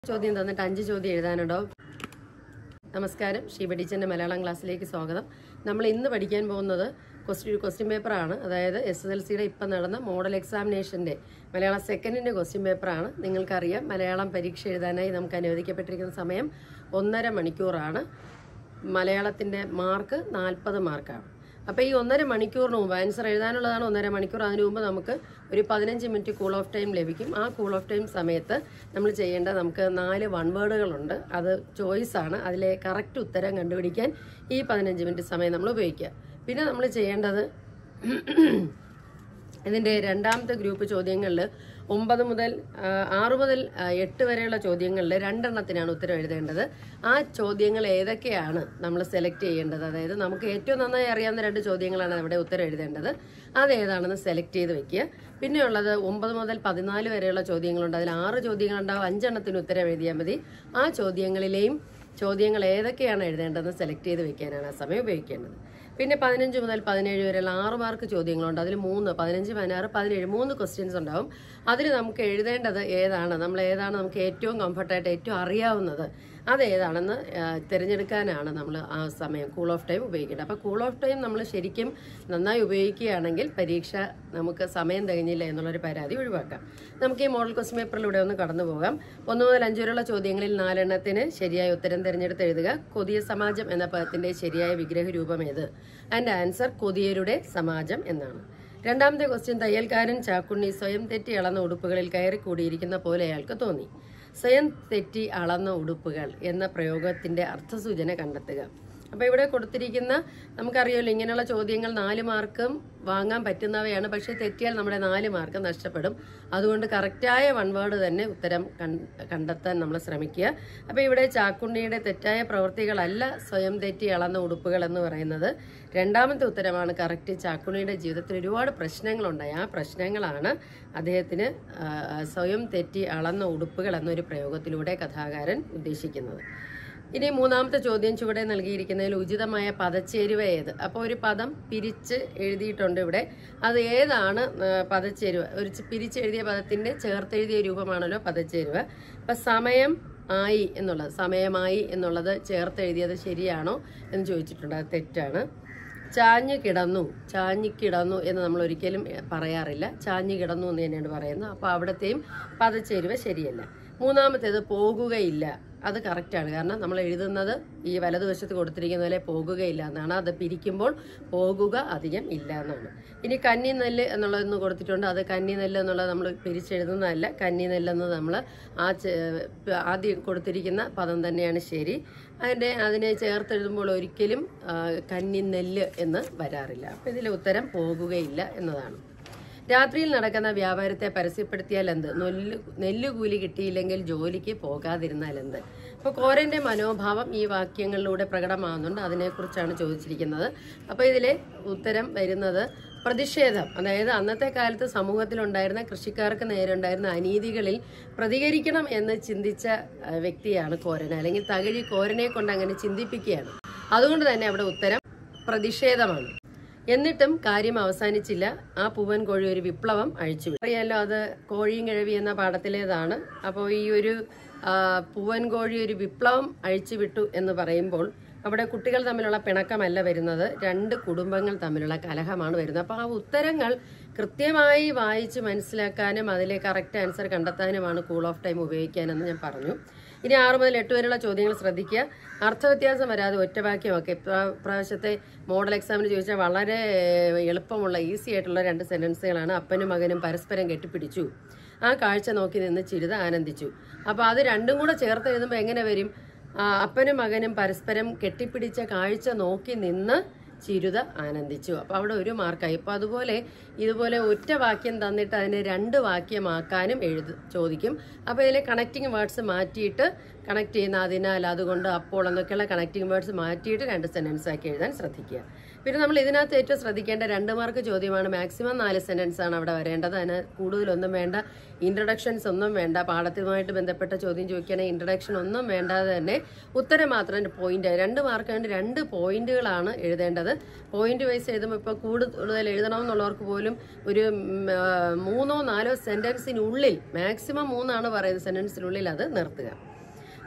ചോദ്യം തന്നിട്ട് അഞ്ച് ചോദ്യം എഴുതാനുണ്ടോ നമസ്കാരം ഷീബ ടീച്ചറിന്റെ മലയാളം ക്ലാസ്സിലേക്ക് സ്വാഗതം നമ്മൾ ഇന്ന് പഠിക്കാൻ പോകുന്നത് ക്വസ്റ്റ്യൻ ക്വസ്റ്റ്യൻ പേപ്പറാണ് അതായത് എസ് എസ് എൽ സിയുടെ ഇപ്പം നടന്ന മോഡൽ എക്സാമിനേഷന്റെ മലയാളം സെക്കൻഡിന്റെ ക്വസ്റ്റ്യൻ പേപ്പറാണ് നിങ്ങൾക്കറിയാം മലയാളം പരീക്ഷ എഴുതാനായി നമുക്ക് അനുവദിക്കപ്പെട്ടിരിക്കുന്ന സമയം ഒന്നര മണിക്കൂറാണ് മലയാളത്തിന്റെ മാർക്ക് നാൽപ്പത് മാർക്കാണ് അപ്പോൾ ഈ ഒന്നര മണിക്കൂറിന് മുമ്പ് ആൻസർ എഴുതാനുള്ളതാണ് ഒന്നര മണിക്കൂർ അതിനു മുമ്പ് നമുക്ക് ഒരു പതിനഞ്ച് മിനിറ്റ് കൂൾ ഓഫ് ടൈം ലഭിക്കും ആ കൂൾ ഓഫ് ടൈം സമയത്ത് നമ്മൾ ചെയ്യേണ്ട നമുക്ക് നാല് വൺ വേർഡുകളുണ്ട് അത് ചോയ്സ് ആണ് അതിലെ കറക്റ്റ് ഉത്തരം കണ്ടുപിടിക്കാൻ ഈ പതിനഞ്ച് മിനിറ്റ് സമയം നമ്മൾ ഉപയോഗിക്കുക പിന്നെ നമ്മൾ ചെയ്യേണ്ടത് ഇതിന്റെ രണ്ടാമത്തെ ഗ്രൂപ്പ് ചോദ്യങ്ങളിൽ ഒമ്പത് മുതൽ ആ, ആറ് മുതൽ ആ, എട്ട് വരെയുള്ള ചോദ്യങ്ങളിൽ രണ്ടെണ്ണത്തിനാണ് ഉത്തരം എഴുതേണ്ടത് ആ ചോദ്യങ്ങൾ ഏതൊക്കെയാണ് നമ്മൾ സെലക്ട് ചെയ്യേണ്ടത് അതായത് നമുക്ക് ഏറ്റവും നന്നായി അറിയാവുന്ന രണ്ട് ചോദ്യങ്ങളാണ് അവിടെ ഉത്തരം എഴുതേണ്ടത് അത് ഏതാണെന്ന് സെലക്ട് ചെയ്ത് വെക്കുക പിന്നെയുള്ളത് ഒമ്പത് മുതൽ പതിനാല് വരെയുള്ള ചോദ്യങ്ങളുണ്ട് അതിൽ ആറ് ചോദ്യങ്ങളുണ്ടാവും അഞ്ചെണ്ണത്തിന് ഉത്തരം എഴുതിയാൽ മതി ആ ചോദ്യങ്ങളിലെയും ചോദ്യങ്ങൾ ഏതൊക്കെയാണ് എഴുതേണ്ടതെന്ന് സെലക്ട് ചെയ്ത് വെക്കാനാണ് ആ സമയം ഉപയോഗിക്കേണ്ടത് പിന്നെ പതിനഞ്ച് മുതൽ പതിനേഴ് വരെയുള്ള ആറ് മാർക്ക് ചോദ്യങ്ങളുണ്ട് അതിൽ മൂന്ന് പതിനഞ്ച് പതിനാറ് പതിനേഴ് മൂന്ന് ക്വസ്റ്റ്യൻസ് ഉണ്ടാവും അതിൽ നമുക്ക് എഴുതേണ്ടത് ഏതാണ് നമ്മൾ ഏതാണ് നമുക്ക് ഏറ്റവും കംഫർട്ടായിട്ട് ഏറ്റവും അറിയാവുന്നത് അത് ഏതാണെന്ന് ആ, തിരഞ്ഞെടുക്കാനാണ് നമ്മൾ ആ സമയം കൂൾ ഓഫ് ടൈം ഉപയോഗിക്കേണ്ടത് അപ്പോൾ കൂൾ ഓഫ് ടൈം നമ്മൾ ശരിക്കും നന്നായി ഉപയോഗിക്കുകയാണെങ്കിൽ പരീക്ഷ നമുക്ക് സമയം തികഞ്ഞില്ല എന്നുള്ളൊരു പരാതി ഒഴിവാക്കാം നമുക്ക് ഈ മോഡൽ ക്വസ്റ്റ്യൻ പേപ്പറിലൂടെ ഒന്ന് കടന്നു പോകാം ഒന്ന് മുതൽ അഞ്ച് വരെയുള്ള ചോദ്യങ്ങളിൽ നാലെണ്ണത്തിന് ശരിയായ ഉത്തരം തിരഞ്ഞെടുത്ത് എഴുതുക കൊതിയ സമാജം എന്ന പദത്തിന്റെ ശരിയായ വിഗ്രഹ രൂപം ഏത് അതിന്റെ ആൻസർ കൊതിയരുടെ സമാജം എന്നാണ് രണ്ടാമത്തെ ക്വസ്റ്റ്യൻ തയ്യൽക്കാരൻ ചാക്കുണ്ണി സ്വയം തെറ്റി അളന്ന ഉടുപ്പുകളിൽ കയറി കൂടിയിരിക്കുന്ന പോലെ അയാൾക്ക് തോന്നി സ്വയം തെറ്റി അളന്ന ഉടുപ്പുകൾ എന്ന പ്രയോഗത്തിന്റെ അർത്ഥസൂചന കണ്ടെത്തുക അപ്പൊ ഇവിടെ കൊടുത്തിരിക്കുന്ന നമുക്കറിയാമല്ലോ ഇങ്ങനെയുള്ള ചോദ്യങ്ങൾ നാല് മാർക്കും വാങ്ങാൻ പറ്റുന്നവയാണ് പക്ഷെ തെറ്റിയാൽ നമ്മുടെ നാല് മാർക്ക് നഷ്ടപ്പെടും അതുകൊണ്ട് കറക്റ്റായ വൺ വേർഡ് തന്നെ ഉത്തരം കൺ- കണ്ടെത്താൻ നമ്മൾ ശ്രമിക്കുക അപ്പൊ ഇവിടെ ചാക്കുണ്ണിയുടെ തെറ്റായ പ്രവൃത്തികളല്ല സ്വയം തെറ്റി അളന്ന ഉടുപ്പുകൾ എന്ന് പറയുന്നത് രണ്ടാമത്തെ ഉത്തരമാണ് കറക്റ്റ് ചാക്കുണ്ണിയുടെ ജീവിതത്തിൽ ഒരുപാട് പ്രശ്നങ്ങളുണ്ടായി ആ പ്രശ്നങ്ങളാണ് അദ്ദേഹത്തിന് ആ, സ്വയം തെറ്റി അളന്ന ഉടുപ്പുകൾ എന്നൊരു പ്രയോഗത്തിലൂടെ കഥാകാരൻ ഉദ്ദേശിക്കുന്നത് ഇനി മൂന്നാമത്തെ ചോദ്യം ചുവടെ നൽകിയിരിക്കുന്നതിൽ ഉചിതമായ പദച്ചേരുവ ഏത് അപ്പോൾ ഒരു പദം പിരിച്ച് എഴുതിയിട്ടുണ്ട് ഇവിടെ അത് ഏതാണ് ആ, പദച്ചേരുവ ഒരു ചി- പിരിച്ചെഴുതിയ പദത്തിന്റെ ചേർത്തെഴുതിയ രൂപമാണല്ലോ പദച്ചേരുവ അപ്പൊ സമയം ആയി എന്നുള്ളത് സമയമായി എന്നുള്ളത് ചേർത്തെഴുതിയത് ശരിയാണോ എന്ന് ചോദിച്ചിട്ടുണ്ട് അത് തെറ്റാണ് ചാഞ്ഞു കിടന്നു ചാഞ്ഞു കിടന്നു എന്ന് നമ്മൾ ഒരിക്കലും എ, പറയാറില്ല ചാഞ്ഞു കിടന്നു എന്ന് തന്നെയാണ് പറയുന്നത് അപ്പോൾ അവിടത്തെയും പദച്ചേരുവ ശരിയല്ല മൂന്നാമത്തേത് പോകുകയില്ല അത് കറക്റ്റാണ് കാരണം നമ്മൾ എഴുതുന്നത് ഈ വലതുവശത്ത് കൊടുത്തിരിക്കുന്ന പോലെ പോകുകയില്ല എന്നാണ് അത് പിരിക്കുമ്പോൾ പോകുക അധികം ഇല്ല എന്നാണ് ഇനി കന്നി നെല്ല് എന്നുള്ളതെന്ന് കൊടുത്തിട്ടുണ്ട് അത് കന്നി നെല്ല് എന്നുള്ളത് നമ്മൾ പിരിച്ചെഴുതുന്നതല്ല കന്നി നെല്ലെന്ന് നമ്മൾ ആ ചെ- ആദ്യം കൊടുത്തിരിക്കുന്ന പദം തന്നെയാണ് ശരി അതിൻ്റെ അതിനെ ചേർത്തെഴുതുമ്പോൾ ഒരിക്കലും ആ, കന്നി നെല്ല് എന്ന് വരാറില്ല അപ്പം ഇതിലെ ഉത്തരം പോകുകയില്ല എന്നതാണ് രാത്രിയിൽ നടക്കുന്ന വ്യാപാരത്തെ പരസ്യപ്പെടുത്തിയാൽ എന്ത് നെല്ല് നെല്ലുകൂലി കിട്ടിയില്ലെങ്കിൽ ജോലിക്ക് പോകാതിരുന്നാൽ എന്ത് അപ്പോൾ കോരന്റെ മനോഭാവം ഈ വാക്യങ്ങളിലൂടെ പ്രകടമാകുന്നുണ്ട് അതിനെക്കുറിച്ചാണ് ചോദിച്ചിരിക്കുന്നത് അപ്പോൾ ഇതിലെ ഉത്തരം വരുന്നത് പ്രതിഷേധം അതായത് അന്നത്തെ കാലത്ത് സമൂഹത്തിലുണ്ടായിരുന്ന കൃഷിക്കാർക്ക് നേരെ ഉണ്ടായിരുന്ന അനീതികളിൽ പ്രതികരിക്കണം എന്ന് ചിന്തിച്ച ആ, വ്യക്തിയാണ് കോരൻ അല്ലെങ്കിൽ തകഴി കോരനെ കൊണ്ട് അങ്ങനെ ചിന്തിപ്പിക്കുകയാണ് അതുകൊണ്ട് തന്നെ അവിടെ ഉത്തരം പ്രതിഷേധമാണ് എന്നിട്ടും കാര്യം അവസാനിച്ചില്ല ആ പൂവൻ കോഴി ഒരു വിപ്ലവം അഴിച്ചുവിട്ടു അറിയാലോ അത് കോഴിയും കിഴവി എന്ന പാഠത്തിലേതാണ് അപ്പോൾ ഈ ഒരു ആ, പൂവൻ കോഴി ഒരു വിപ്ലവം അഴിച്ചുവിട്ടു എന്ന് പറയുമ്പോൾ അവിടെ കുട്ടികൾ തമ്മിലുള്ള പിണക്കമല്ല വരുന്നത് രണ്ട് കുടുംബങ്ങൾ തമ്മിലുള്ള കലഹമാണ് വരുന്നത് അപ്പോൾ ആ ഉത്തരങ്ങൾ കൃത്യമായി വായിച്ച് മനസ്സിലാക്കാനും അതിലെ കറക്റ്റ് ആൻസർ കണ്ടെത്താനുമാണ് കൂൾ ഓഫ് ടൈം ഉപയോഗിക്കാനെന്ന് ഞാൻ പറഞ്ഞു ഇനി ആറ് മുതൽ എട്ട് വരെയുള്ള ചോദ്യങ്ങൾ ശ്രദ്ധിക്കുക അർത്ഥവ്യത്യാസം വരാതെ ഒറ്റവാക്യമൊക്കെ ഇപ്രാ- പ്രാവശ്യത്തെ മോഡൽ എക്സാമിന് ചോദിച്ചാൽ വളരെ ഏഹ്, എളുപ്പമുള്ള ഈസി ആയിട്ടുള്ള രണ്ട് സെന്റൻസുകളാണ് അപ്പനും മകനും പരസ്പരം കെട്ടിപ്പിടിച്ചു ആ കാഴ്ച നോക്കി നിന്ന് ചിരിത ആനന്ദിച്ചു അപ്പോൾ അത് രണ്ടും കൂടെ ചേർത്ത് എഴുതുമ്പോൾ എങ്ങനെ വരും ആ, അപ്പനും മകനും പരസ്പരം കെട്ടിപ്പിടിച്ച കാഴ്ച നോക്കി നിന്ന് ചിരുത ആനന്ദിച്ചു അപ്പോൾ അവിടെ ഒരു മാർക്കായി അപ്പോൾ അതുപോലെ ഇതുപോലെ ഒറ്റ വാക്യം തന്നിട്ട് അതിനെ രണ്ട് വാക്യമാക്കാനും എഴുതു ചോദിക്കും അപ്പോൾ ഇതിലെ കണക്റ്റിംഗ് വേർഡ്സ് മാറ്റിയിട്ട് കണക്ട് ചെയ്യുന്ന അതിനാൽ അതുകൊണ്ട് അപ്പോൾ എന്നൊക്കെയുള്ള കണക്റ്റിംഗ് വേർഡ്സ് മാറ്റിയിട്ട് രണ്ട് സെന്റൻസ് ആക്കി എഴുതാൻ ശ്രദ്ധിക്കുക പിന്നെ നമ്മൾ ഇതിനകത്ത് ഏറ്റവും ശ്രദ്ധിക്കേണ്ട രണ്ട് മാർക്ക് ചോദ്യമാണ് മാക്സിമം നാല് സെന്റൻസ് ആണ് അവിടെ വരേണ്ടത് അതിന് കൂടുതലൊന്നും വേണ്ട ഇൻട്രഡക്ഷൻസ് ഒന്നും വേണ്ട പാഠത്തുമായിട്ട് ബന്ധപ്പെട്ട ചോദ്യം ചോദിക്കുകയാണെങ്കിൽ ഇൻട്രഡക്ഷൻ ഒന്നും വേണ്ടാതെ തന്നെ ഉത്തരം മാത്രം പോയിന്റ് രണ്ട് മാർക്ക് കൊണ്ട് രണ്ട് പോയിന്റുകളാണ് എഴുതേണ്ടത് പോയിന്റ് വൈസ് എഴുതുമ്പോൾ ഇപ്പോൾ കൂടുതൽ എഴുതണമെന്നുള്ളവർക്ക് പോലും ഒരു ഉം, ആ, മൂന്നോ നാലോ സെന്റൻസിനുള്ളിൽ മാക്സിമം മൂന്നാണ് പറയുന്നത് സെന്റൻസിനുള്ളിൽ അത് നിർത്തുക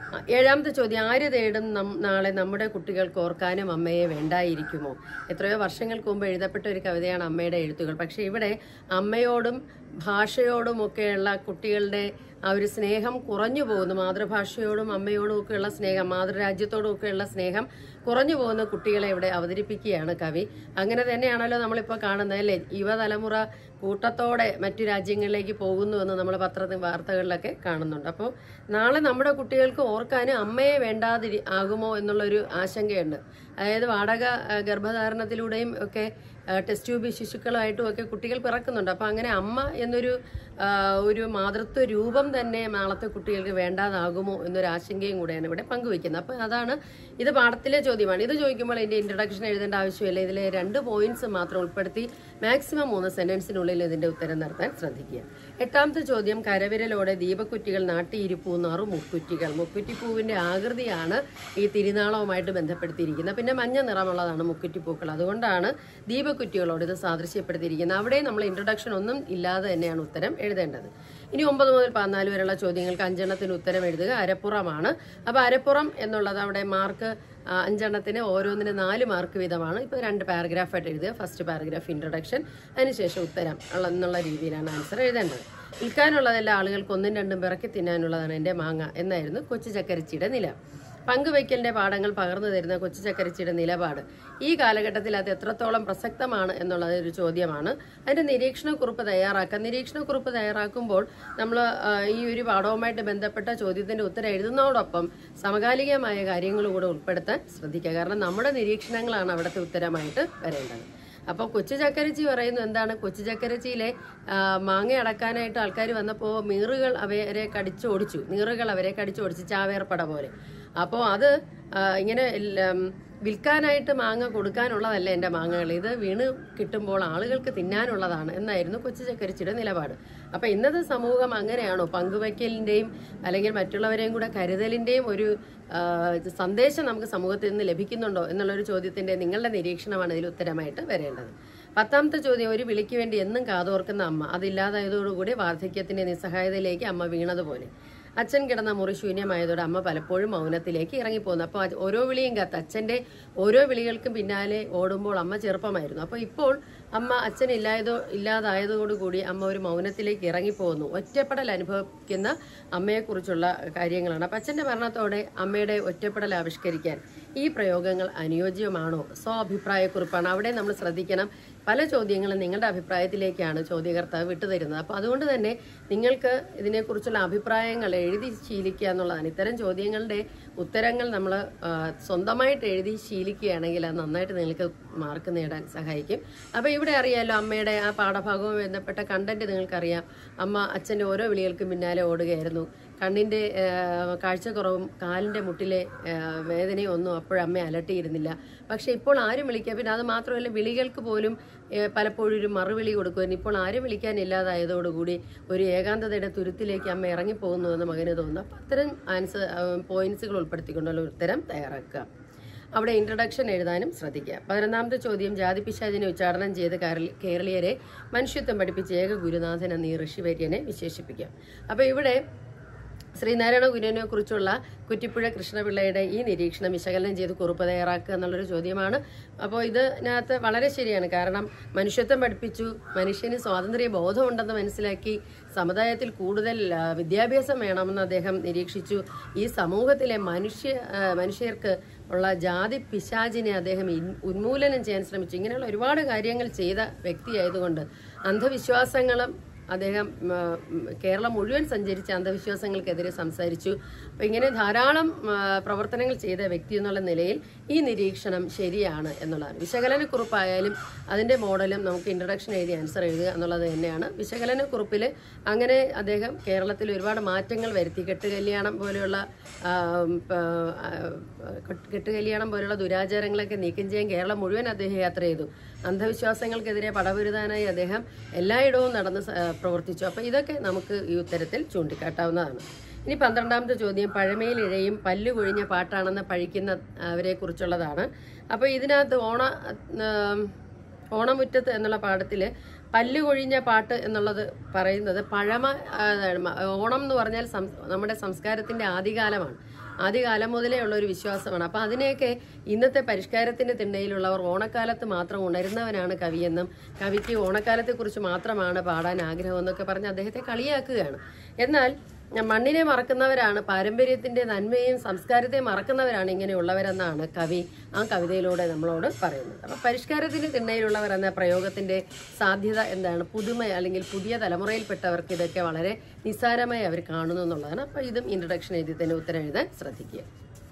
ഏഴാമത്തെ ചോദ്യം ആര് തേടും നം- നാളെ നമ്മുടെ കുട്ടികൾക്ക് ഓർക്കാനും അമ്മയെ വേണ്ടായിരിക്കുമോ എത്രയോ വർഷങ്ങൾക്ക് മുമ്പ് എഴുതപ്പെട്ട ഒരു കവിതയാണ് അമ്മയുടെ എഴുത്തുകൾ പക്ഷെ ഇവിടെ അമ്മയോടും ഭാഷയോടും ഒക്കെയുള്ള കുട്ടികളുടെ ആ ഒരു സ്നേഹം കുറഞ്ഞു പോകുന്നു മാതൃഭാഷയോടും അമ്മയോടും ഒക്കെയുള്ള സ്നേഹം മാതൃരാജ്യത്തോടും ഒക്കെയുള്ള സ്നേഹം കുറഞ്ഞു പോകുന്ന കുട്ടികളെ ഇവിടെ അവതരിപ്പിക്കുകയാണ് കവി അങ്ങനെ തന്നെയാണല്ലോ നമ്മളിപ്പോൾ കാണുന്നത് അല്ലേ യുവതലമുറ കൂട്ടത്തോടെ മറ്റു രാജ്യങ്ങളിലേക്ക് പോകുന്നുവെന്ന് നമ്മൾ പത്രത്തിൽ വാർത്തകളിലൊക്കെ കാണുന്നുണ്ട് അപ്പോൾ നാളെ നമ്മുടെ കുട്ടികൾക്ക് ഓർക്കാനും അമ്മയെ വേണ്ടാതിരി ആകുമോ എന്നുള്ളൊരു ആശങ്കയുണ്ട് അതായത് വാടക ആ, ഗർഭധാരണത്തിലൂടെയും ഒക്കെ ആ, ടെസ്റ്റ് ട്യൂബ് ശിശുക്കളുമായിട്ടും ഒക്കെ കുട്ടികൾ പിറക്കുന്നുണ്ട് അപ്പോൾ അങ്ങനെ അമ്മ എന്നൊരു ആ, ഒരു മാതൃത്വ രൂപം തന്നെ നാളത്തെ കുട്ടികൾക്ക് വേണ്ടാതാകുമോ എന്നൊരു ആശങ്കയും കൂടെയാണ് ഇവിടെ പങ്കുവെക്കുന്നത് അപ്പോൾ അതാണ് ഇത് പാഠത്തിലെ ചോദ്യമാണ് ഇത് ചോദിക്കുമ്പോൾ ഇതിന്റെ ഇൻട്രഡക്ഷൻ എഴുതേണ്ട ആവശ്യമില്ല ഇതിലെ രണ്ട് പോയിന്റ്സ് മാത്രം ഉൾപ്പെടുത്തി മാക്സിമം മൂന്ന് സെന്റൻസിനുള്ളിൽ ഇതിന്റെ ഉത്തരം നടത്താൻ ശ്രദ്ധിക്കുക എട്ടാമത്തെ ചോദ്യം കരവിരലോടെ ദീപക്കുറ്റികൾ നാട്ടിയിരിപ്പൂ നറു മുക്കുറ്റികൾ മുക്കുറ്റിപ്പൂവിന്റെ ആകൃതിയാണ് ഈ തിരുനാളവുമായിട്ട് ബന്ധപ്പെടുത്തിയിരിക്കുന്നത് പിന്നെ മഞ്ഞ നിറമുള്ളതാണ് മുക്കുറ്റിപ്പൂക്കൾ അതുകൊണ്ടാണ് ദീപക്കുറ്റികളോട് ഇത് സാദൃശ്യപ്പെടുത്തിയിരിക്കുന്നത് അവിടെ നമ്മൾ ഇൻട്രൊഡക്ഷൻ ഒന്നും ഇല്ലാതെ തന്നെയാണ് ഉത്തരം എഴുതേണ്ടത് ഇനി ഒമ്പത് മുതൽ പതിനാല് വരെയുള്ള ചോദ്യങ്ങൾക്ക് അഞ്ചെണ്ണത്തിന് ഉത്തരം എഴുതുക അരപ്പുറമാണ് അപ്പോൾ അരപ്പുറം എന്നുള്ളത് അവിടെ മാർക്ക് ആ, അഞ്ചെണ്ണത്തിന് ഓരോന്നിന് നാല് മാർക്ക് വീതമാണ് ഇപ്പോൾ രണ്ട് പാരഗ്രാഫായിട്ട് എഴുതുക ഫസ്റ്റ് പാരഗ്രാഫ് ഇൻട്രൊഡക്ഷൻ അതിനുശേഷം ഉത്തരം ഉള്ള എന്നുള്ള രീതിയിലാണ് ആൻസർ എഴുതേണ്ടത് വിൽക്കാനുള്ളതെല്ലാം ആളുകൾക്ക് ഒന്നും രണ്ടും പിറക്കി തിന്നാനുള്ളതാണ് എൻ്റെ മാങ്ങ എന്നായിരുന്നു കൊച്ചു ചക്കരിച്ചിയുടെ നില പങ്കുവയ്ക്കലിന്റെ പാഠങ്ങൾ പകർന്നു തരുന്ന കൊച്ചു ചക്കരിച്ചിയുടെ നിലപാട് ഈ കാലഘട്ടത്തിൽ അത് എത്രത്തോളം പ്രസക്തമാണ് എന്നുള്ളത് ഒരു ചോദ്യമാണ് അതിന്റെ നിരീക്ഷണക്കുറിപ്പ് തയ്യാറാക്കുക നിരീക്ഷണക്കുറിപ്പ് തയ്യാറാക്കുമ്പോൾ നമ്മൾ ഈ ഒരു പാഠവുമായിട്ട് ബന്ധപ്പെട്ട ചോദ്യത്തിന്റെ ഉത്തരം എഴുതുന്നതോടൊപ്പം സമകാലികമായ കാര്യങ്ങൾ കൂടെ ഉൾപ്പെടുത്താൻ ശ്രദ്ധിക്കുക കാരണം നമ്മുടെ നിരീക്ഷണങ്ങളാണ് അവിടുത്തെ ഉത്തരമായിട്ട് വരേണ്ടത് അപ്പോൾ കൊച്ചു ചക്കരച്ചി പറയുന്നു എന്താണ് കൊച്ചു ചക്കരച്ചിയിലെ ആ, മാങ്ങ അടക്കാനായിട്ട് ആൾക്കാർ വന്നപ്പോൾ മീറുകൾ അവരെ കടിച്ചോടിച്ചു നീറുകൾ അവരെ കടിച്ചോടിച്ചു ചാവേർപ്പട പോലെ അപ്പോൾ അത് ആ, ഇങ്ങനെ എല്ലാം വിൽക്കാനായിട്ട് മാങ്ങ കൊടുക്കാനുള്ളതല്ല എൻ്റെ മാങ്ങകൾ ഇത് വീണ് കിട്ടുമ്പോൾ ആളുകൾക്ക് തിന്നാനുള്ളതാണ് എന്നായിരുന്നു കൊച്ചു ചക്കരിച്ചിയുടെ നിലപാട് അപ്പം ഇന്നത്തെ സമൂഹം അങ്ങനെയാണോ പങ്കുവയ്ക്കലിൻ്റെയും അല്ലെങ്കിൽ മറ്റുള്ളവരെയും കൂടെ കരുതലിൻ്റെയും ഒരു ആ, സന്ദേശം നമുക്ക് സമൂഹത്തിൽ നിന്ന് ലഭിക്കുന്നുണ്ടോ എന്നുള്ളൊരു ചോദ്യത്തിന്റെ നിങ്ങളുടെ നിരീക്ഷണമാണ് ഇതിൽ ഉത്തരമായിട്ട് വരേണ്ടത് പത്താമത്തെ ചോദ്യം ഒരു വിളിക്ക് വേണ്ടി എന്നും കാതോർക്കുന്ന അമ്മ അതില്ലാതായതോടുകൂടി വാർദ്ധക്യത്തിന്റെ നിസ്സഹായതയിലേക്ക് അമ്മ വീണതുപോലെ അച്ഛൻ കിടന്ന മുറി ശൂന്യമായതോടെ അമ്മ പലപ്പോഴും മൗനത്തിലേക്ക് ഇറങ്ങിപ്പോകുന്നു അപ്പോൾ അത് ഓരോ വിളിയും കാത്ത് അച്ഛന്റെ ഓരോ വിളികൾക്കും പിന്നാലെ ഓടുമ്പോൾ അമ്മ ചെറുപ്പമായിരുന്നു അപ്പോൾ ഇപ്പോൾ അമ്മ അച്ഛൻ ഇല്ലായതോ ഇല്ലാതായതോടുകൂടി അമ്മ ഒരു മൗനത്തിലേക്ക് ഇറങ്ങിപ്പോകുന്നു ഒറ്റപ്പെടൽ അനുഭവിക്കുന്ന അമ്മയെക്കുറിച്ചുള്ള കാര്യങ്ങളാണ് അപ്പം അച്ഛൻ്റെ മരണത്തോടെ അമ്മയുടെ ഒറ്റപ്പെടൽ ആവിഷ്കരിക്കാൻ ഈ പ്രയോഗങ്ങൾ അനുയോജ്യമാണോ സ്വാഭിപ്രായക്കുറിപ്പാണ് അവിടെ നമ്മൾ ശ്രദ്ധിക്കണം പല ചോദ്യങ്ങളും നിങ്ങളുടെ അഭിപ്രായത്തിലേക്കാണ് ചോദ്യകർത്താവ് വിട്ടുതരുന്നത് അപ്പോൾ അതുകൊണ്ട് തന്നെ നിങ്ങൾക്ക് ഇതിനെക്കുറിച്ചുള്ള അഭിപ്രായങ്ങൾ എഴുതി ശീലിക്കുക എന്നുള്ളതാണ് ഇത്തരം ചോദ്യങ്ങളുടെ ഉത്തരങ്ങൾ നമ്മൾ സ്വന്തമായിട്ട് എഴുതി ശീലിക്കുകയാണെങ്കിൽ അത് നന്നായിട്ട് നിങ്ങൾക്ക് മാർക്ക് നേടാൻ സഹായിക്കും അപ്പോൾ ഇവിടെ അറിയാലോ അമ്മയുടെ ആ പാഠഭാഗവുമായി ബന്ധപ്പെട്ട കണ്ടന്റ് നിങ്ങൾക്കറിയാം അമ്മ അച്ഛൻ്റെ ഓരോ വിളികൾക്കും പിന്നാലെ ഓടുകയായിരുന്നു കണ്ണിൻ്റെ കാഴ്ചക്കുറവും കാലിൻ്റെ മുട്ടിലെ ആ, വേദനയും ഒന്നും അപ്പോഴമ്മ അലട്ടിയിരുന്നില്ല പക്ഷെ ഇപ്പോൾ ആരും വിളിക്കുക പിന്നെ അത് മാത്രമല്ല വിളികൾക്ക് പോലും ഏ, പലപ്പോഴും ഒരു മറുവിളി കൊടുക്കുവാൻ ഇപ്പോൾ ആരും വിളിക്കാനില്ലാതായതോടുകൂടി ഒരു ഏകാന്തതയുടെ തുരുത്തിലേക്ക് അമ്മ ഇറങ്ങിപ്പോകുന്നു എന്ന് മകന് തോന്നുന്നു അപ്പം അത്തരം ആൻസർ പോയിന്റ്സുകൾ ഉൾപ്പെടുത്തിക്കൊണ്ടുള്ള ഉത്തരം തയ്യാറാക്കുക അവിടെ ഇൻട്രഡക്ഷൻ എഴുതാനും ശ്രദ്ധിക്കുക പതിനൊന്നാമത്തെ ചോദ്യം ജാതി പിശാചിനെ ഉച്ചാടനം ചെയ്ത് കേരള- കേരളീയരെ മനുഷ്യത്വം പഠിപ്പിച്ച ഏക ഗുരുനാഥൻ എന്ന ഈ ഋഷിവര്യനെ വിശേഷിപ്പിക്കുക അപ്പോൾ ഇവിടെ ശ്രീനാരായണ ഗുരുവിനെ കുറിച്ചുള്ള കുറ്റിപ്പുഴ കൃഷ്ണപിള്ളയുടെ ഈ നിരീക്ഷണം വിശകലനം ചെയ്ത് കുറിപ്പ് തയ്യാറാക്കുക എന്നുള്ളൊരു ചോദ്യമാണ് അപ്പോൾ ഇതിനകത്ത് വളരെ ശരിയാണ് കാരണം മനുഷ്യത്വം പഠിപ്പിച്ചു മനുഷ്യന് സ്വാതന്ത്ര്യ ബോധമുണ്ടെന്ന് മനസ്സിലാക്കി സമുദായത്തിൽ കൂടുതൽ ആ, വിദ്യാഭ്യാസം വേണമെന്ന് അദ്ദേഹം നിരീക്ഷിച്ചു ഈ സമൂഹത്തിലെ മനുഷ്യ ആ, മനുഷ്യർക്ക് ഉള്ള ജാതി പിശാചിനെ അദ്ദേഹം ഇൻ- ഉന്മൂലനം ചെയ്യാൻ ശ്രമിച്ചു ഇങ്ങനെയുള്ള ഒരുപാട് കാര്യങ്ങൾ ചെയ്ത വ്യക്തിയായതുകൊണ്ട് അന്ധവിശ്വാസങ്ങളും അദ്ദേഹം ഉം, ഉം, കേരളം മുഴുവൻ സഞ്ചരിച്ച അന്ധവിശ്വാസങ്ങൾക്കെതിരെ സംസാരിച്ചു അപ്പോൾ ഇങ്ങനെ ധാരാളം ആ, പ്രവർത്തനങ്ങൾ ചെയ്ത വ്യക്തി എന്നുള്ള നിലയിൽ ഈ നിരീക്ഷണം ശരിയാണ് എന്നുള്ളതാണ് വിശകലനക്കുറിപ്പായാലും അതിൻ്റെ മോഡലും നമുക്ക് ഇൻട്രഡക്ഷൻ എഴുതി ആൻസർ എഴുതുക എന്നുള്ളത് തന്നെയാണ് വിശകലനക്കുറിപ്പിൽ അങ്ങനെ അദ്ദേഹം കേരളത്തിൽ ഒരുപാട് മാറ്റങ്ങൾ വരുത്തി കെട്ടുകല്യാണം പോലെയുള്ള ആ, പ- ആ, കെട്ട്- കെട്ടുകല്യാണം പോലെയുള്ള ദുരാചാരങ്ങളൊക്കെ നീക്കം ചെയ്യാൻ കേരളം മുഴുവൻ അദ്ദേഹം യാത്ര ചെയ്തു അന്ധവിശ്വാസങ്ങൾക്കെതിരെ പടപൊരുതാനായി അദ്ദേഹം എല്ലായിടവും നടന്ന് സ- ആ, പ്രവർത്തിച്ചു അപ്പോൾ ഇതൊക്കെ നമുക്ക് ഈ ഉത്തരത്തിൽ ചൂണ്ടിക്കാട്ടാവുന്നതാണ് ഇനി പന്ത്രണ്ടാമത്തെ ചോദ്യം പഴമയിൽ ഇഴയും പല്ലു കൊഴിഞ്ഞ പാട്ടാണെന്ന് പഴിക്കുന്ന അവരെ കുറിച്ചുള്ളതാണ് അപ്പോൾ ഇതിനകത്ത് ഓണ ആം, ഓണമുറ്റത്ത് എന്നുള്ള പാഠത്തിൽ പല്ലു കൊഴിഞ്ഞ പാട്ട് എന്നുള്ളത് പറയുന്നത് പഴമ ആ, മ- ഓണം എന്ന് പറഞ്ഞാൽ സം- നമ്മുടെ സംസ്കാരത്തിന്റെ ആദികാലമാണ് ആദ്യകാലം മുതലേ ഉള്ള ഒരു വിശ്വാസമാണ് അപ്പൊ അതിനെയൊക്കെ ഇന്നത്തെ പരിഷ്കാരത്തിന്റെ തിണ്ണയിലുള്ളവർ ഓണക്കാലത്ത് മാത്രം ഉണരുന്നവനാണ് കവിയെന്നും കവിക്ക് ഓണക്കാലത്തെക്കുറിച്ച് മാത്രമാണ് പാടാൻ ആഗ്രഹം എന്നൊക്കെ പറഞ്ഞ് അദ്ദേഹത്തെ കളിയാക്കുകയാണ് എന്നാൽ മണ്ണിനെ മറക്കുന്നവരാണ് പാരമ്പര്യത്തിന്റെ നന്മയും സംസ്കാരത്തെയും മറക്കുന്നവരാണ് ഇങ്ങനെയുള്ളവരെന്നാണ് കവി ആ കവിതയിലൂടെ നമ്മളോട് പറയുന്നത് അപ്പൊ പരിഷ്കാരത്തിന്റെ തിണ്ണയിലുള്ളവർ എന്ന പ്രയോഗത്തിന്റെ സാധ്യത എന്താണ് പുതുമ അല്ലെങ്കിൽ പുതിയ തലമുറയിൽപ്പെട്ടവർക്ക് ഇതൊക്കെ വളരെ നിസ്സാരമായി അവർ കാണുന്നു എന്നുള്ളതാണ് അപ്പൊ ഇതും ഇൻട്രഡക്ഷൻ എഴുതി തന്നെ ഉത്തരം എഴുതാൻ ശ്രദ്ധിക്കുക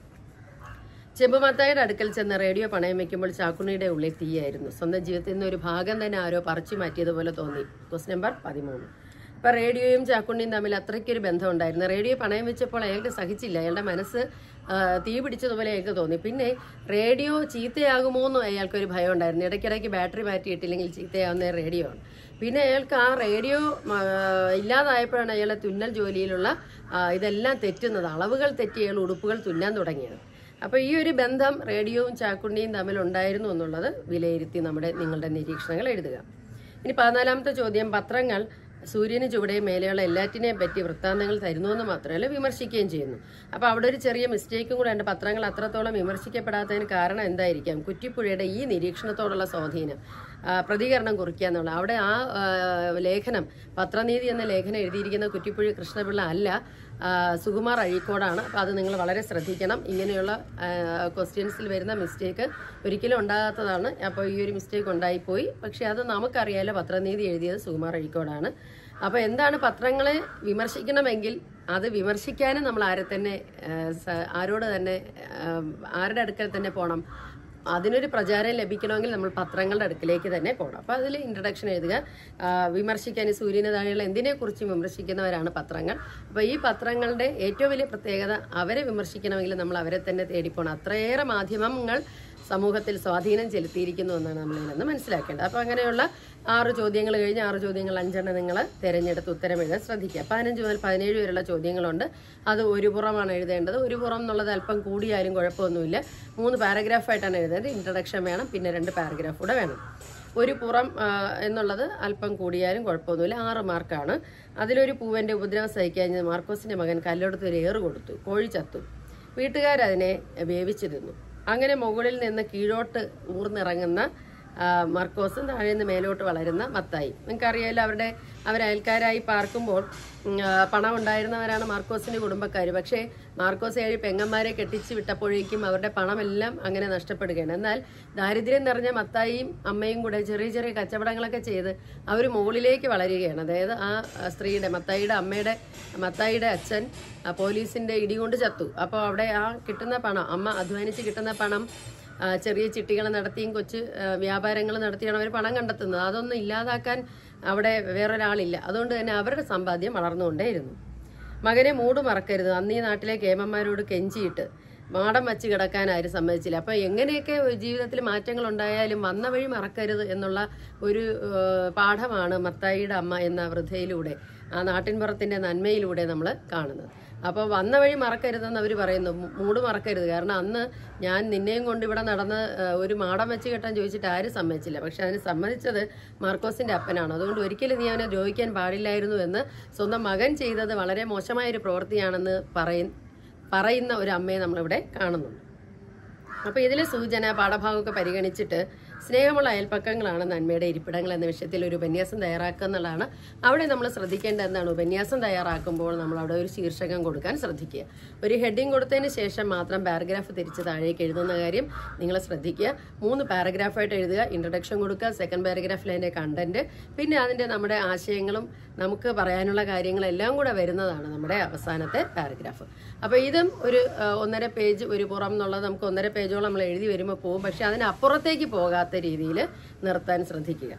ചെമ്പുമത്തായുടെ അടുക്കൽ ചെന്ന് റേഡിയോ പണയം വെക്കുമ്പോൾ ചാക്കുണ്ണിയുടെ ഉള്ളിൽ തീയായിരുന്നു സ്വന്തം ജീവിതത്തിൽ നിന്ന് ഒരു ഭാഗം തന്നെ ആരോ പറിച്ചു മാറ്റിയതുപോലെ തോന്നി ക്വസ്റ്റ് നമ്പർ പതിമൂന്ന് അപ്പൊ റേഡിയോയും ചാക്കുണ്ണിയും തമ്മിൽ അത്രയ്ക്കൊരു ബന്ധം ഉണ്ടായിരുന്നു റേഡിയോ പണയം വെച്ചപ്പോൾ അയാൾക്ക് സഹിച്ചില്ല അയാളുടെ മനസ്സ് ആ, തീ പിടിച്ചതുപോലെ അയാൾക്ക് തോന്നി പിന്നെ റേഡിയോ ചീത്തയാകുമോ എന്നും അയാൾക്കൊരു ഭയം ഉണ്ടായിരുന്നു ഇടയ്ക്കിടയ്ക്ക് ബാറ്ററി മാറ്റിയിട്ടില്ലെങ്കിൽ ചീത്തയാവുന്ന റേഡിയോ ആണ് പിന്നെ അയാൾക്ക് ആ റേഡിയോ ആ, ഇല്ലാതായപ്പോഴാണ് അയാളെ തുന്നൽ ജോലിയിലുള്ള ആ, ഇതെല്ലാം തെറ്റുന്നത് അളവുകൾ തെറ്റി അയാൾ ഉടുപ്പുകൾ തുന്നാൻ തുടങ്ങിയത് അപ്പോൾ ഈ ഒരു ബന്ധം റേഡിയോവും ചാക്കുണ്ണിയും തമ്മിൽ ഉണ്ടായിരുന്നു എന്നുള്ളത് വിലയിരുത്തി നമ്മുടെ നിങ്ങളുടെ നിരീക്ഷണങ്ങൾ എഴുതുക ഇനി പതിനാലാമത്തെ ചോദ്യം പത്രങ്ങൾ സൂര്യന് ചുവടെ മേലെയുള്ള എല്ലാറ്റിനെയും പറ്റി വൃത്താന്തങ്ങൾ തരുന്നുവെന്ന് മാത്രമല്ല വിമർശിക്കുകയും ചെയ്യുന്നു അപ്പോൾ അവിടെ ഒരു ചെറിയ മിസ്റ്റേക്കും കൂടെ ഉണ്ട് പത്രങ്ങൾ അത്രത്തോളം വിമർശിക്കപ്പെടാത്തതിന് കാരണം എന്തായിരിക്കാം കുറ്റിപ്പുഴയുടെ ഈ നിരീക്ഷണത്തോടുള്ള സ്വാധീനം ആ, പ്രതികരണം കുറിക്കുക എന്നുള്ള അവിടെ ആ ആ, ലേഖനം പത്രനീതി എന്ന ലേഖനം എഴുതിയിരിക്കുന്ന കുറ്റിപ്പുഴ കൃഷ്ണപിള്ള അല്ല ആ, സുകുമാർ അഴീക്കോടാണ് അപ്പോൾ അത് നിങ്ങൾ വളരെ ശ്രദ്ധിക്കണം ഇങ്ങനെയുള്ള ക്വസ്റ്റ്യൻസിൽ വരുന്ന മിസ്റ്റേക്ക് ഒരിക്കലും ഉണ്ടാകാത്തതാണ് അപ്പോൾ ഈ ഒരു മിസ്റ്റേക്ക് ഉണ്ടായിപ്പോയി പക്ഷേ അത് നമുക്കറിയാലോ പത്രനീതി എഴുതിയത് സുകുമാർ അഴീക്കോടാണ് അപ്പോൾ എന്താണ് പത്രങ്ങളെ വിമർശിക്കണമെങ്കിൽ അത് വിമർശിക്കാനും നമ്മൾ ആരെ തന്നെ ആ, സ- ആരോട് തന്നെ ആ, ആരുടെ അടുക്കൽ തന്നെ പോകണം അതിനൊരു പ്രചാരം ലഭിക്കണമെങ്കിൽ നമ്മൾ പത്രങ്ങളുടെ അടുക്കിലേക്ക് തന്നെ പോകണം അപ്പോൾ അതിൽ ഇൻട്രഡക്ഷൻ എഴുതുക ആ, വിമർശിക്കാൻ ഈ സൂര്യന് താഴെയുള്ള എന്തിനെക്കുറിച്ചും വിമർശിക്കുന്നവരാണ് പത്രങ്ങൾ അപ്പോൾ ഈ പത്രങ്ങളുടെ ഏറ്റവും വലിയ പ്രത്യേകത അവരെ വിമർശിക്കണമെങ്കിൽ നമ്മൾ അവരെ തന്നെ തേടിപ്പോണം അത്രയേറെ മാധ്യമങ്ങൾ സമൂഹത്തിൽ സ്വാധീനം ചെലുത്തിയിരിക്കുന്നു എന്നാണ് നമ്മൾ ഇതിൽ മനസ്സിലാക്കേണ്ടത് അപ്പോൾ അങ്ങനെയുള്ള ആറ് ചോദ്യങ്ങൾ കഴിഞ്ഞ് ആറ് ചോദ്യങ്ങൾ അഞ്ചെണ്ണം നിങ്ങൾ തിരഞ്ഞെടുത്ത് ഉത്തരം എഴുതാൻ ശ്രദ്ധിക്കുക പതിനഞ്ച് മുതൽ പതിനേഴ് വരെയുള്ള ചോദ്യങ്ങളുണ്ട് അത് ഒരു പുറമാണ് എഴുതേണ്ടത് ഒരു പുറം എന്നുള്ളത് അല്പം കൂടിയാലും കുഴപ്പമൊന്നുമില്ല മൂന്ന് പാരഗ്രാഫായിട്ടാണ് എഴുതേണ്ടത് ഇൻട്രഡക്ഷൻ വേണം പിന്നെ രണ്ട് പാരഗ്രാഫ് കൂടെ വേണം ഒരു പുറം ആ, എന്നുള്ളത് അല്പം കൂടിയാലും കുഴപ്പമൊന്നുമില്ല ആറ് മാർക്കാണ് അതിലൊരു പൂവന്റെ ഉപദ്രവം സഹിക്കാൻ മാർക്കോസിന്റെ മകൻ കല്ലെടുത്ത് ഒരു ഏറ് കൊടുത്തു കോഴി ചത്തു വീട്ടുകാരതിനെ വേവിച്ചു തിന്നു അങ്ങനെ മുകളിൽ നിന്ന് കീഴോട്ട് ഊർന്നിറങ്ങുന്ന ആ, മർക്കോസും താഴെ നിന്ന് മേലോട്ട് വളരുന്ന മത്തായി നിങ്ങൾക്കറിയാലോ അവരുടെ അവർ അയൽക്കാരായി പാർക്കുമ്പോൾ ഉം, ആ, പണം ഉണ്ടായിരുന്നവരാണ് മാർക്കോസിന്റെ കുടുംബക്കാർ പക്ഷേ മാർക്കോസ് ഏഴ് പെങ്ങന്മാരെ കെട്ടിച്ച് വിട്ടപ്പോഴേക്കും അവരുടെ പണമെല്ലാം അങ്ങനെ നഷ്ടപ്പെടുകയാണ് എന്നാൽ ദാരിദ്ര്യം നിറഞ്ഞ മത്തായിയും അമ്മയും കൂടെ ചെറിയ ചെറിയ കച്ചവടങ്ങളൊക്കെ ചെയ്ത് അവർ മുകളിലേക്ക് വളരുകയാണ് അതായത് ആ ആ സ്ത്രീയുടെ മത്തായിയുടെ അമ്മയുടെ മത്തായിയുടെ അച്ഛൻ ആ, പോലീസിന്റെ ഇടികൊണ്ട് ചത്തു അപ്പോൾ അവിടെ ആ കിട്ടുന്ന പണം അമ്മ അധ്വാനിച്ച് കിട്ടുന്ന പണം ആ, ചെറിയ ചിട്ടികൾ നടത്തിയും കൊച്ചു വ്യാപാരങ്ങൾ നടത്തിയാണ് അവർ പണം കണ്ടെത്തുന്നത് അതൊന്നും ഇല്ലാതാക്കാൻ അവിടെ വേറൊരാളില്ല അതുകൊണ്ട് തന്നെ അവരുടെ സമ്പാദ്യം വളർന്നുകൊണ്ടേയിരുന്നു മകനെ മൂട് മറക്കരുത് അന്ന് ഈ നാട്ടിലെ കേമന്മാരോട് കെഞ്ചിയിട്ട് മാടം വച്ച് കിടക്കാൻ ആരും സമ്മതിച്ചില്ല അപ്പൊ എങ്ങനെയൊക്കെ ജീവിതത്തിൽ മാറ്റങ്ങൾ ഉണ്ടായാലും വന്ന വഴി മറക്കരുത് എന്നുള്ള ഒരു ഏഹ്, പാഠമാണ് മത്തായിയുടെ അമ്മ എന്ന വൃദ്ധയിലൂടെ ആ നാട്ടിൻപുറത്തിന്റെ നന്മയിലൂടെ നമ്മൾ കാണുന്നത് അപ്പോൾ വന്ന വഴി മറക്കരുതെന്ന് അവർ പറയുന്നു മൂ- മൂട് മറക്കരുത് കാരണം അന്ന് ഞാൻ നിന്നെയും കൊണ്ട് ഇവിടെ നടന്ന് ഏഹ്, ഒരു മാടം വെച്ച് കെട്ടാൻ ചോദിച്ചിട്ട് ആരും സമ്മതിച്ചില്ല പക്ഷെ അതിന് സമ്മതിച്ചത് മാർക്കോസിന്റെ അപ്പനാണ് അതുകൊണ്ട് ഒരിക്കലും നീ അവനെ ദ്രോഹിക്കാൻ പാടില്ലായിരുന്നു എന്ന് സ്വന്തം മകൻ ചെയ്തത് വളരെ മോശമായ ഒരു പ്രവൃത്തിയാണെന്ന് പറയ പറയുന്ന ഒരു അമ്മയെ നമ്മളിവിടെ കാണുന്നുണ്ട് അപ്പോൾ ഇതിലെ സൂചന പാഠഭാഗമൊക്കെ പരിഗണിച്ചിട്ട് സ്നേഹമുള്ള അയൽപ്പക്കങ്ങളാണ് നന്മയുടെ ഇരിപ്പിടങ്ങൾ എന്ന വിഷയത്തിൽ ഒരു ഉപന്യാസം തയ്യാറാക്കുക എന്നുള്ളതാണ് അവിടെ നമ്മൾ ശ്രദ്ധിക്കേണ്ട എന്താണ് ഉപന്യാസം തയ്യാറാക്കുമ്പോൾ നമ്മൾ അവിടെ ഒരു ശീർഷകം കൊടുക്കാൻ ശ്രദ്ധിക്കുക ഒരു ഹെഡിങ് കൊടുത്തതിന് ശേഷം മാത്രം പാരഗ്രാഫ് തിരിച്ച് താഴേക്ക് എഴുതുന്ന കാര്യം നിങ്ങൾ ശ്രദ്ധിക്കുക മൂന്ന് പാരഗ്രാഫായിട്ട് എഴുതുക ഇൻട്രഡക്ഷൻ കൊടുക്കുക സെക്കൻഡ് പാരഗ്രാഫിൽ അതിൻ്റെ കണ്ടന്റ് പിന്നെ അതിൻ്റെ നമ്മുടെ ആശയങ്ങളും നമുക്ക് പറയാനുള്ള കാര്യങ്ങളെല്ലാം കൂടെ വരുന്നതാണ് നമ്മുടെ അവസാനത്തെ പാരഗ്രാഫ് അപ്പോൾ ഇതും ഒരു ആ, ഒന്നര പേജ് ഒരു പുറം എന്നുള്ളത് നമുക്ക് ഒന്നര പേജോളം നമ്മൾ എഴുതി വരുമ്പോൾ പോകും പക്ഷെ അതിനപ്പുറത്തേക്ക് പോകാത്ത രീതിയിൽ നിർത്താൻ ശ്രദ്ധിക്കുക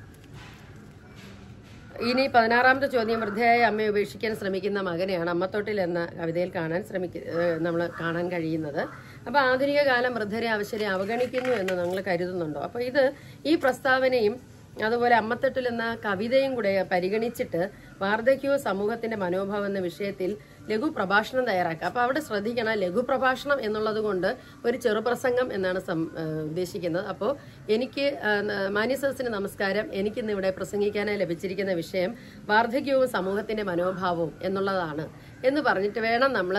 ഇനി പതിനാറാമത്തെ ചോദ്യം വൃദ്ധയായ അമ്മയെ ഉപേക്ഷിക്കാൻ ശ്രമിക്കുന്ന മകനെയാണ് അമ്മത്തൊട്ടിൽ എന്ന കവിതയിൽ കാണാൻ ശ്രമിക്ക നമ്മൾ കാണാൻ കഴിയുന്നത് അപ്പോൾ ആധുനിക കാലം വൃദ്ധരെ അവശരെ അവഗണിക്കുന്നു എന്ന് നമ്മൾ കരുതുന്നുണ്ടോ അപ്പോൾ ഇത് ഈ പ്രസ്താവനയും അതുപോലെ അമ്മത്തൊട്ടിൽ എന്ന കവിതയും കൂടെ പരിഗണിച്ചിട്ട് വാർദ്ധക്യവും സമൂഹത്തിന്റെ മനോഭാവം എന്ന വിഷയത്തിൽ ലഘു പ്രഭാഷണം തയ്യാറാക്കുക അപ്പോൾ അവിടെ ശ്രദ്ധിക്കണം ലഘു പ്രഭാഷണം എന്നുള്ളത് കൊണ്ട് ഒരു ചെറുപ്രസംഗം എന്നാണ് സം- ആ, ഉദ്ദേശിക്കുന്നത് അപ്പോൾ എനിക്ക് മാനിസസിന് നമസ്കാരം എനിക്കിന്ന് ഇവിടെ പ്രസംഗിക്കാനായി ലഭിച്ചിരിക്കുന്ന വിഷയം വാർദ്ധക്യവും സമൂഹത്തിന്റെ മനോഭാവവും എന്നുള്ളതാണ് എന്ന് പറഞ്ഞിട്ട് വേണം നമ്മൾ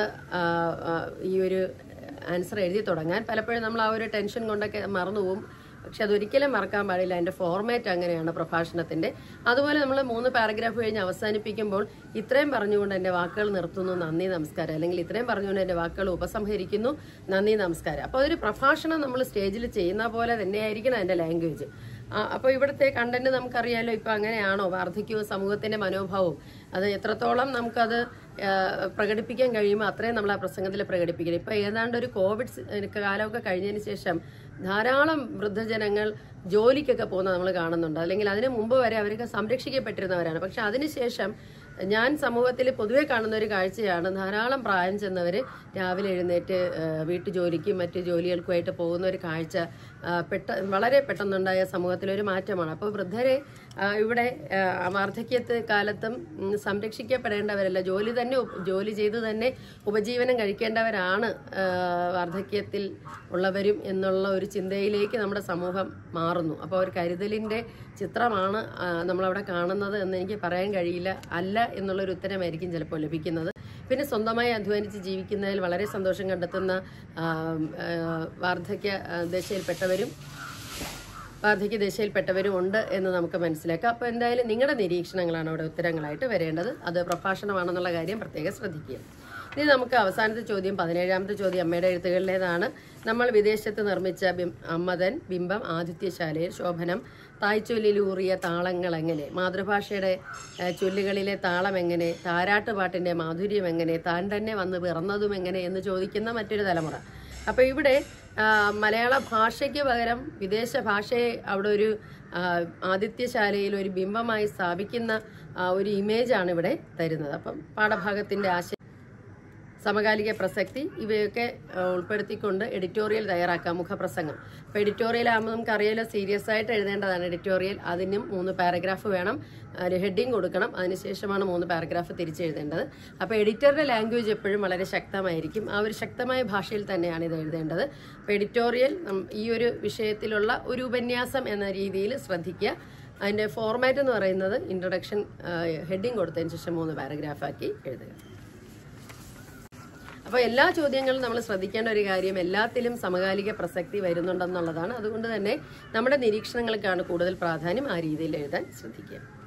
ഈ ഒരു ആൻസർ എഴുതി തുടങ്ങാൻ പലപ്പോഴും നമ്മൾ ആ ഒരു ടെൻഷൻ കൊണ്ടൊക്കെ മറന്നുപോകും പക്ഷെ അതൊരിക്കലും മറക്കാൻ പാടില്ല അതിന്റെ ഫോർമാറ്റ് അങ്ങനെയാണ് പ്രഭാഷണത്തിന്റെ അതുപോലെ നമ്മൾ മൂന്ന് പാരഗ്രാഫ് കഴിഞ്ഞ് അവസാനിപ്പിക്കുമ്പോൾ ഇത്രയും പറഞ്ഞുകൊണ്ട് എൻ്റെ വാക്കുകൾ നിർത്തുന്നു നന്ദി നമസ്കാരം അല്ലെങ്കിൽ ഇത്രയും പറഞ്ഞുകൊണ്ട് എൻ്റെ വാക്കുകൾ ഉപസംഹരിക്കുന്നു നന്ദി നമസ്കാരം അപ്പോൾ ഒരു പ്രഭാഷണം നമ്മൾ സ്റ്റേജിൽ ചെയ്യുന്ന പോലെ തന്നെയായിരിക്കണം അതിൻ്റെ ലാംഗ്വേജ് അപ്പോൾ ഇവിടുത്തെ കണ്ടന്റ് നമുക്കറിയാലോ ഇപ്പൊ അങ്ങനെയാണോ വാർദ്ധക്യവും സമൂഹത്തിന്റെ മനോഭാവവും അത് എത്രത്തോളം നമുക്കത് ആ, പ്രകടിപ്പിക്കാൻ കഴിയുമോ അത്രയും നമ്മൾ ആ പ്രസംഗത്തിൽ പ്രകടിപ്പിക്കണം ഇപ്പൊ ഏതാണ്ട് ഒരു കോവിഡ് സ് കാലമൊക്കെ കഴിഞ്ഞതിന് ശേഷം ധാരാളം വൃദ്ധജനങ്ങൾ ജോലിക്കൊക്കെ പോകുന്നത് നമ്മൾ കാണുന്നുണ്ട് അല്ലെങ്കിൽ അതിനു മുമ്പ് വരെ അവരൊക്കെ സംരക്ഷിക്കപ്പെട്ടിരുന്നവരാണ് പക്ഷെ അതിനുശേഷം ഞാൻ സമൂഹത്തിൽ പൊതുവെ കാണുന്ന ഒരു കാഴ്ചയാണ് ധാരാളം പ്രായം ചെന്നവർ രാവിലെ എഴുന്നേറ്റ് ആ, വീട്ടുജോലിക്കും മറ്റു ജോലികൾക്കുമായിട്ട് പോകുന്ന ഒരു കാഴ്ച ആ, പെട്ട വളരെ പെട്ടെന്നുണ്ടായ സമൂഹത്തിലൊരു മാറ്റമാണ് അപ്പോൾ വൃദ്ധരെ ആ, ഇവിടെ ആ, വാർദ്ധക്യത്ത് കാലത്തും ഉം, സംരക്ഷിക്കപ്പെടേണ്ടവരല്ല ജോലി തന്നെ ഉപ- ജോലി ചെയ്ത് തന്നെ ഉപജീവനം കഴിക്കേണ്ടവരാണ് ആ, വാർദ്ധക്യത്തിൽ ഉള്ളവരും എന്നുള്ള ഒരു ചിന്തയിലേക്ക് നമ്മുടെ സമൂഹം മാറുന്നു അപ്പോൾ ഒരു കരുതലിൻ്റെ ചിത്രമാണ് ആ, നമ്മളവിടെ കാണുന്നത് എന്ന് എനിക്ക് പറയാൻ കഴിയില്ല അല്ല എന്നുള്ളൊരു ഉത്തരമായിരിക്കും ചിലപ്പോൾ ലഭിക്കുന്നത് പിന്നെ സ്വന്തമായി അധ്വാനിച്ച് ജീവിക്കുന്നതിൽ വളരെ സന്തോഷം കണ്ടെത്തുന്ന ആ, ആ, വാർദ്ധക്യ ആ, ദശയിൽപ്പെട്ടവരും വാർദ്ധക്യ ദശയിൽപ്പെട്ടവരും ഉണ്ട് എന്ന് നമുക്ക് മനസ്സിലാക്കാം അപ്പോൾ എന്തായാലും നിങ്ങളുടെ നിരീക്ഷണങ്ങളാണ് അവിടെ ഉത്തരങ്ങളായിട്ട് വരേണ്ടത് അത് പ്രഭാഷണമാണെന്നുള്ള കാര്യം പ്രത്യേകം ശ്രദ്ധിക്കുക ഇനി നമുക്ക് അവസാനത്തെ ചോദ്യം പതിനേഴാമത്തെ ചോദ്യം അമ്മയുടെ എഴുത്തുകളിലേതാണ് നമ്മൾ വിദേശത്ത് നിർമ്മിച്ച ബിം അമ്മതൻ ബിംബം ആദിത്യശാലയിൽ ശോഭനം തായ്ചൊല്ലിലൂറിയ താളങ്ങൾ എങ്ങനെ മാതൃഭാഷയുടെ ഏഹ്, ചൊല്ലുകളിലെ താളം എങ്ങനെ താരാട്ടുപാട്ടിന്റെ മാധുര്യം എങ്ങനെ താൻ തന്നെ വന്ന് പിറന്നതും എങ്ങനെ എന്ന് ചോദിക്കുന്ന മറ്റൊരു തലമുറ അപ്പൊ ഇവിടെ ആ, മലയാള ഭാഷയ്ക്ക് പകരം വിദേശ ഭാഷയെ അവിടെ ഒരു ആ, ആദിത്യശാലയിൽ ഒരു ബിംബമായി സ്ഥാപിക്കുന്ന ആ, ഒരു ഇമേജാണ് ഇവിടെ തരുന്നത് അപ്പം പാഠഭാഗത്തിന്റെ ആശയം സമകാലിക പ്രസക്തി ഇവയൊക്കെ ആ, ഉൾപ്പെടുത്തിക്കൊണ്ട് എഡിറ്റോറിയൽ തയ്യാറാക്കാം മുഖപ്രസംഗം അപ്പോൾ എഡിറ്റോറിയൽ ആകുമ്പോൾ നമുക്കറിയാലോ സീരിയസ് ആയിട്ട് എഴുതേണ്ടതാണ് എഡിറ്റോറിയൽ അതിനും മൂന്ന് പാരഗ്രാഫ് വേണം ഒരു ഹെഡിങ് കൊടുക്കണം അതിനുശേഷമാണ് മൂന്ന് പാരഗ്രാഫ് തിരിച്ചെഴുതേണ്ടത് അപ്പോൾ എഡിറ്ററുടെ ലാംഗ്വേജ് എപ്പോഴും വളരെ ശക്തമായിരിക്കും ആ ഒരു ശക്തമായ ഭാഷയിൽ തന്നെയാണ് ഇത് എഴുതേണ്ടത് അപ്പോൾ എഡിറ്റോറിയൽ നം- ഈ ഒരു വിഷയത്തിലുള്ള ഒരു ഉപന്യാസം എന്ന രീതിയിൽ ശ്രദ്ധിക്കുക അതിൻ്റെ ഫോർമാറ്റ് എന്ന് പറയുന്നത് ഇൻട്രൊഡക്ഷൻ ഹെഡിങ് കൊടുത്തതിന് ശേഷം മൂന്ന് പാരഗ്രാഫാക്കി എഴുതുക അപ്പോൾ എല്ലാ ചോദ്യങ്ങളും നമ്മൾ ശ്രദ്ധിക്കേണ്ട ഒരു കാര്യം എല്ലാത്തിലും സമകാലിക പ്രസക്തി വരുന്നുണ്ടെന്നുള്ളതാണ് അതുകൊണ്ട് തന്നെ നമ്മുടെ നിരീക്ഷണങ്ങൾക്കാണ് കൂടുതൽ പ്രാധാന്യം ആ രീതിയിൽ എഴുതാൻ ശ്രദ്ധിക്കുക